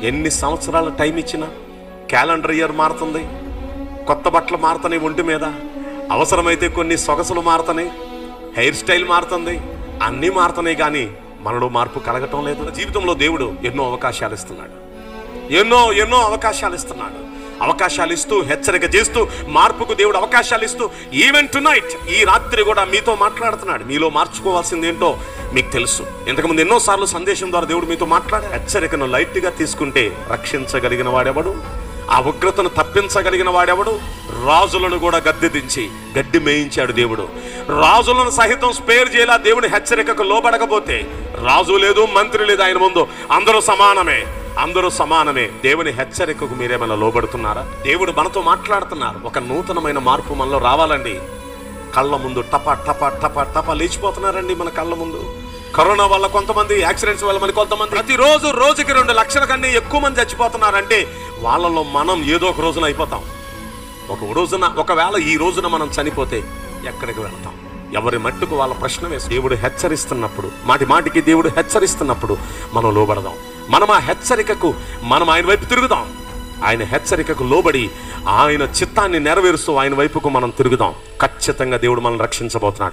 ఎన్ని సంవత్సరాల టైం ఇచ్చినా క్యాలెండర్ ఇయర్ మారుతుంది కొత్త బట్టలు మారుతున్నాయి ఒంటి మీద అవసరమైతే కొన్ని సొగసులు మారుతున్నాయి హెయిర్ స్టైల్ మారుతుంది అన్నీ మారుతున్నాయి కానీ మనలో మార్పు కలగటం లేదు జీవితంలో దేవుడు ఎన్నో అవకాశాలు ఇస్తున్నాడు ఎన్నో ఎన్నో అవకాశాలు ఇస్తున్నాడు అవకాశాలు ఇస్తూ హెచ్చరిక చేస్తూ మార్పుకు దేవుడు అవకాశాలు ఇస్తూ ఈవెన్ టు నైట్ ఈ రాత్రి కూడా మీతో మాట్లాడుతున్నాడు మీలో మార్చుకోవాల్సింది ఏంటో మీకు తెలుసు ఇంతకుముందు ఎన్నోసార్లు సందేశం ద్వారా దేవుడు మీతో మాట్లాడే హెచ్చరికను లైట్గా తీసుకుంటే రక్షించగలిగిన వాడెవడు ఆ ఉగ్రతను తప్పించగలిగిన వాడెవడు రాజులను కూడా గద్దె దించి గడ్డి మేయించాడు దేవుడు రాజులను సహితం స్పేర్ చేయాల దేవుని హెచ్చరికకు లోబడకపోతే రాజు లేదు మంత్రి లేదు ఆయన ముందు అందరూ సమానమే అందరూ సమానమే దేవుని హెచ్చరికకు మీరేమైనా లోబడుతున్నారా దేవుడు మనతో మాట్లాడుతున్నారు ఒక నూతనమైన మార్పు మనలో రావాలండి కళ్ళ ముందు టప టప టప టప లేచిపోతున్నారండి మన కళ్ళ ముందు కరోనా వల్ల కొంతమంది యాక్సిడెంట్స్ వల్ల మరి కొంతమంది ప్రతిరోజు రోజుకి రెండు లక్షల కన్నా ఎక్కువ మంది చచ్చిపోతున్నారంటే వాళ్ళలో మనం ఏదో ఒక రోజున అయిపోతాం ఒక రోజున ఒకవేళ ఈ రోజున మనం చనిపోతే ఎక్కడికి వెళ్తాం ఎవరి మట్టుకు వాళ్ళ ప్రశ్న వేసి దేవుడు హెచ్చరిస్తున్నప్పుడు మాటి మాటికి దేవుడు హెచ్చరిస్తున్నప్పుడు మనం లోబడదాం మనం ఆ హెచ్చరికకు మనం ఆయన వైపు తిరుగుదాం ఆయన హెచ్చరికకు లోబడి ఆయన చిత్తాన్ని నెరవేరుస్తూ ఆయన వైపుకు మనం తిరుగుదాం ఖచ్చితంగా దేవుడు మనం రక్షించబోతున్నాడు